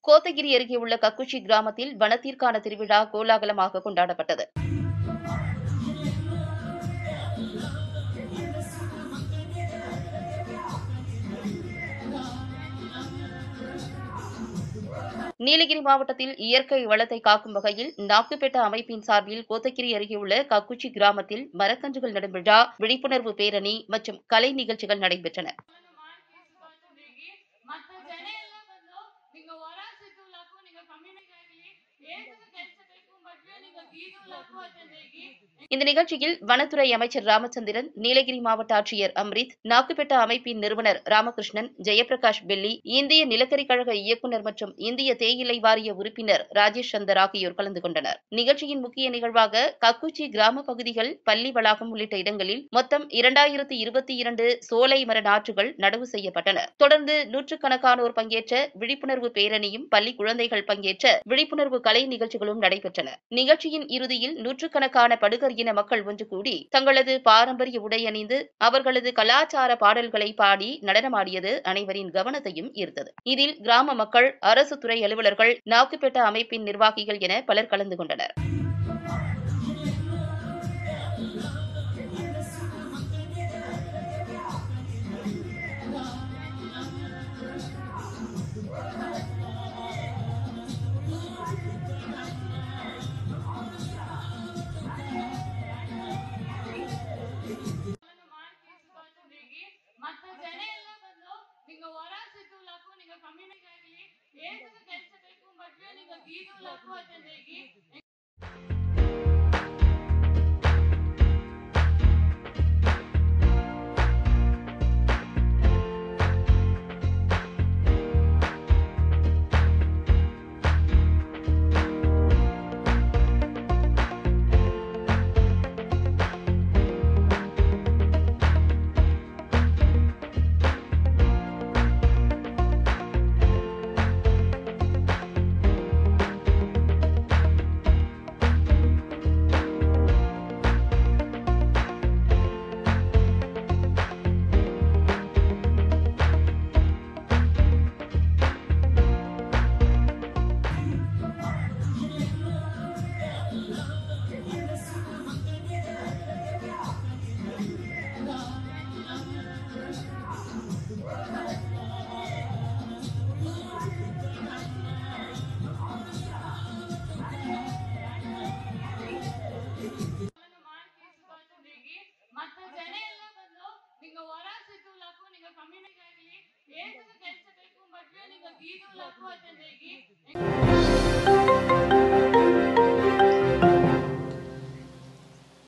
கோத்தகிரி அருகே உள்ள கக்குச்சி கிராமத்தில் வனத்திற்கான திருவிழா கோலாகலமாக கொண்டாடப்பட்டது நீலகிரி மாவட்டத்தில் இயற்கை வளத்தை காக்கும் வகையில் நாக்குப்பேட்ட அமைப்பின் சார்பில் கோத்தகிரி அருகே உள்ள கக்குச்சி கிராமத்தில் மரக்கன்றுகள் நடும் விழா விழிப்புணர்வு பேரணி மற்றும் கலை நிகழ்ச்சிகள் நடைபெற்றன ಮತ್ತೆ ಜನ ಎಲ್ಲ ಬಂದು ನಿಂಗ ಹೊರ ಸಿಕ್ಕುಲಾಕು ನಿಂಗ ಕಮ್ಯುನಿಟಿ ಆಗಲಿ ಏಕದ ಕೆಲಸಬೇಕು ಮದ್ವೆ ನಿಂಗ ಗೀದುಲಾಕು ಅತಂದೇಗಿ இந்த நிகழ்ச்சியில் வனத்துறை அமைச்சர் ராமச்சந்திரன் நீலகிரி மாவட்ட ஆட்சியர் அம்ரித் நாக்குப்பேட்டா அமைப்பின் நிறுவனர் ராமகிருஷ்ணன் ஜெயபிரகாஷ் பெல்லி இந்திய நிலக்கரி கழக இயக்குநர் மற்றும் இந்திய தேயிலை வாரிய உறுப்பினர் ராஜேஷ் சந்தர் ஆகியோர் கலந்து கொண்டனர் நிகழ்ச்சியின் முக்கிய நிகழ்வாக கக்குச்சி கிராம பகுதிகள் பள்ளி வளாகம் உள்ளிட்ட இடங்களில் மொத்தம் இரண்டாயிரத்து இருபத்தி இரண்டு சோலை மர நாற்றுகள் நடவு செய்யப்பட்டன தொடர்ந்து நூற்றுக்கணக்கானோர் பங்கேற்ற விழிப்புணர்வு பேரணியும் பள்ளி குழந்தைகள் பங்கேற்ற விழிப்புணர்வு கலை நிகழ்ச்சிகளும் நடைபெற்றன நிகழ்ச்சியின் இறுதியில் நூற்றுக்கணக்கான படுகர் இன மக்கள் ஒன்று கூடி தங்களது பாரம்பரிய உடை அணிந்து அவர்களது கலாச்சார பாடல்களை பாடி நடனமாடியது அனைவரின் கவனத்தையும் ஈர்த்தது இதில் கிராம மக்கள் அரசு துறை அலுவலர்கள் நாக்குப்பேட்டா அமைப்பின் நிர்வாகிகள் என பலர் கலந்து கொண்டனர் ಮಾಡ್ತೀವಿ ಮತ್ತೆ ಜನ ಎಲ್ಲ ಬಂದು ನಿಂಗ ಹೊರ ಸಿಕ್ಕುಲಾಕು ನಿಂಗ ಕಮ್ಯುನಿಟಿ ಆಗಲಿ ಏಕದ ಕೆಲಸಬೇಕು ಮದ್ವೆ ನಿಂಗ ಗೀದುಲಾಕು ಅತಂದೇಗಿ ಮಾಡ್ತೀವಿ ಮತ್ತೆ ಜನ ಎಲ್ಲ ಬಂದು ನಿಂಗ ಹೊರ ಸಿಕ್ಕುಲಾಕು ನಿಂಗ ಕಮ್ಯುನಿಟಿ ಆಗಲಿ ಏಕದ ಕೆಲಸಬೇಕು ಮದ್ವೆ ನಿಂಗ ಗೀದುಲಾಕು ಅತಂದೇಗಿ